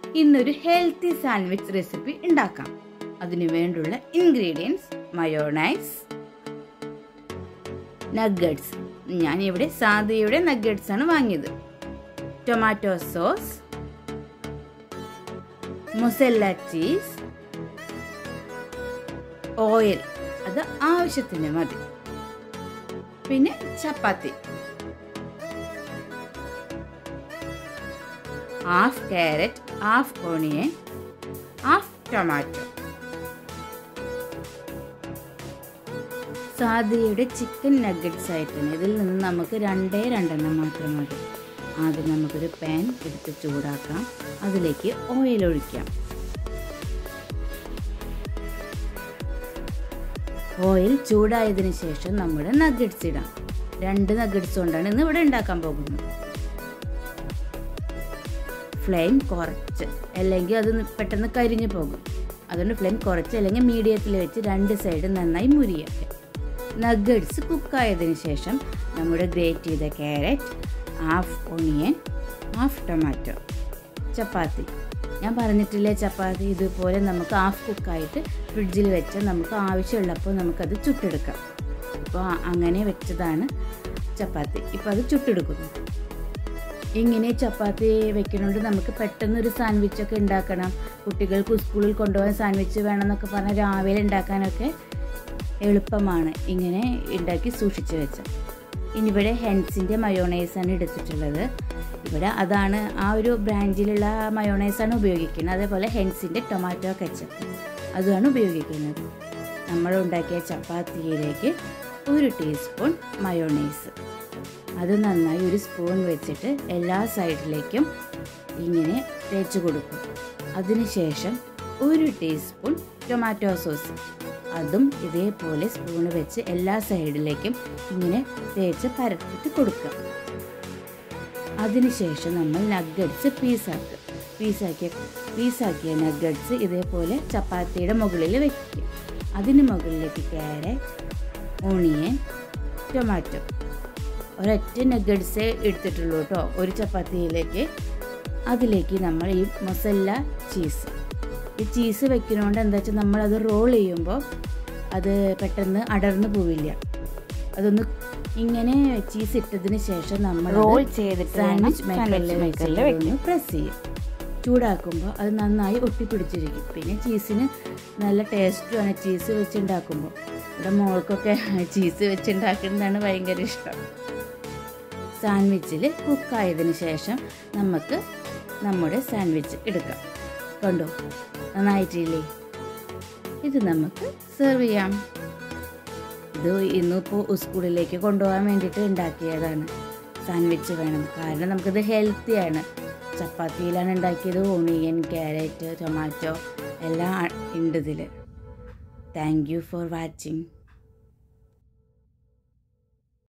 ഇന്നൊരു healthy sandwich recipe ഉണ്ടാക്കാം അതിനു വേണ്ടുള്ള ഇൻഗ്രീഡിയൻസ് മയോണൈസ് നഗറ്റ്സ് ഞാൻ ഇവിടെ സാദിയുടെ നഗറ്റ്സ് ആണ് വാങ്ങിയത് tomato sauce mozzarella cheese oil അത് ആവശ്യത്തിന് മതി പിന്നെ chapati half carrot half onion half tomato സാദിയുടെ ചിക്കൻ നഗറ്റ്സ് ആയിട്ടാണ് ഇതിൽ നിന്ന് നമുക്ക് രണ്ടേ രണ്ടെണ്ണം മാത്രം മതി ആദ്യം നമുക്കൊരു പാൻ എടുത്ത് ചൂടാക്കാം അതിലേക്ക് ഓയിൽ ഒഴിക്കാം ഓയിൽ ചൂടായതിനു ശേഷം നമ്മുടെ നഗറ്റ്സ് ഇടാം രണ്ട് നഗറ്റ്സ് കൊണ്ടാണ് ഇന്ന് ഇവിടെ ഉണ്ടാക്കാൻ പോകുന്നത് ഫ്ലെയിം കുറച്ച് അല്ലെങ്കിൽ അത് പെട്ടെന്ന് കരിഞ്ഞു പോകും അതുകൊണ്ട് ഫ്ലെയിം കുറച്ച് അല്ലെങ്കിൽ മീഡിയത്തിൽ വെച്ച് രണ്ട് സൈഡ് നന്നായി മുരിയാം നഗറ്റ്സ് കുക്കായതിനു ശേഷം നമ്മുടെ ഗ്രേറ്റ് ചെയ്ത carrot half onion half tomato chapati ഞാൻ പറഞ്ഞിട്ടില്ലേ ചപ്പാത്തി ഇതുപോലെ നമുക്ക് ഹാഫ് കുക്കായിട്ട് ഫ്രിഡ്ജിൽ വെച്ച് നമുക്ക് ആവശ്യമുള്ളപ്പോൾ നമുക്കത് ചുട്ടെടുക്കാം ഇപ്പോൾ അങ്ങനെ വെച്ചതാണ് ചപ്പാത്തി ഇപ്പോൾ അത് ചുട്ടെടുക്കുന്നു ഇങ്ങനെ ചപ്പാത്തി വെക്കുന്നതുകൊണ്ട് നമുക്ക് പെട്ടെന്ന് ഒരു സാൻഡ്വിച്ച് ഒക്കെ ഉണ്ടാക്കണം കുട്ടികൾക്ക് സ്കൂളിൽ കൊണ്ടുപോകാൻ സാൻഡ്വിച്ച് വേണമെന്നൊക്കെ പറഞ്ഞാൽ രാവിലെ ഉണ്ടാക്കാനൊക്കെ എളുപ്പമാണ് ഇങ്ങനെ ഉണ്ടാക്കി സൂക്ഷിച്ച് വെച്ച ഇനി ഇവിടെ ഹെൻസിൻ്റെ മയോണൈസാണ് എടുത്തിട്ടുള്ളത് ഇവിടെ അതാണ് ആ ഒരു ബ്രാൻഡിലുള്ള മയോണൈസാണ് ഉപയോഗിക്കുന്നത് അതേപോലെ ഹെൻസിൻ്റെ ടൊമാറ്റോ കെച്ചപ്പ് അതുമാണ് ഉപയോഗിക്കുന്നത് നമ്മൾ ഉണ്ടാക്കിയ ചപ്പാത്തിയിലേക്ക് ഒരു ടീസ്പൂൺ മയോണൈസ് അത് നന്നായി ഒരു സ്പൂൺ വെച്ചിട്ട് എല്ലാ സൈഡിലേക്കും ഇങ്ങനെ തേച്ച് കൊടുക്കും അതിനുശേഷം ഒരു ടീസ്പൂൺ ടൊമാറ്റോ സോസ് അതും ഇതേപോലെ സ്പൂണ് വെച്ച് എല്ലാ സൈഡിലേക്കും ഇങ്ങനെ തേച്ച് പരത്തിട്ട് കൊടുക്കുക അതിനുശേഷം നമ്മൾ നഗറ്റ്സ് പീസാക്കുക പീസാക്കിയ പീസാക്കിയ നഗറ്റ്സ് ഇതേപോലെ ചപ്പാത്തിയുടെ മുകളിൽ വെക്കുക അതിന് മുകളിലേക്ക് ക്യാരറ്റ് ഓണിയൻ ടൊമാറ്റോ ഒരൊറ്റ നഗറ്റ്സേ എടുത്തിട്ടുള്ളൂ കേട്ടോ ഒരു ചപ്പാത്തിയിലേക്ക് അതിലേക്ക് നമ്മൾ ഈ മൊസല്ല ചീസ് ഈ ചീസ് വെക്കുന്നതുകൊണ്ട് എന്താ വെച്ചാൽ നമ്മളത് റോൾ ചെയ്യുമ്പോൾ അത് പെട്ടെന്ന് അടർന്നു പോവില്ല അതൊന്ന് ഇങ്ങനെ ചീസ് ഇട്ടതിന് ശേഷം നമ്മൾ റോൾ ചെയ്തിട്ട് സാൻഡ്വിച്ച് സാൻഡ്വിച്ച് മേക്കറിൽ മേക്കറിൽ പ്രസ് ചെയ്യും ചൂടാക്കുമ്പോൾ അത് നന്നായി ഒട്ടിപ്പിടിച്ചിരിക്കും പിന്നെ ചീസിന് നല്ല ടേസ്റ്റുമാണ് ചീസ് വെച്ചുണ്ടാക്കുമ്പോൾ ഇവിടെ മോൾക്കൊക്കെ ചീസ് വെച്ചുണ്ടാക്കുന്നതാണ് ഭയങ്കര ഇഷ്ടം സാൻഡ്വിച്ചിൽ കുക്കായതിനു ശേഷം നമുക്ക് നമ്മുടെ സാൻഡ്വിച്ച് എടുക്കാം കണ്ടോ നന്നായിട്ടില്ലേ ഇത് നമുക്ക് സെർവ് ചെയ്യാം ഇത് ഇന്നിപ്പോൾ സ്കൂളിലേക്ക് കൊണ്ടുപോകാൻ വേണ്ടിയിട്ട് ഉണ്ടാക്കിയതാണ് സാൻഡ്വിച്ച് വേണം കാരണം നമുക്കിത് ഹെൽത്തിയാണ് ചപ്പാത്തിയിലാണ് ഉണ്ടാക്കിയത് ഓണിയൻ ക്യാരറ്റ് ടൊമാറ്റോ എല്ലാം ഉണ്ട് ഇതിൽ താങ്ക് യു ഫോർ വാച്ചിങ്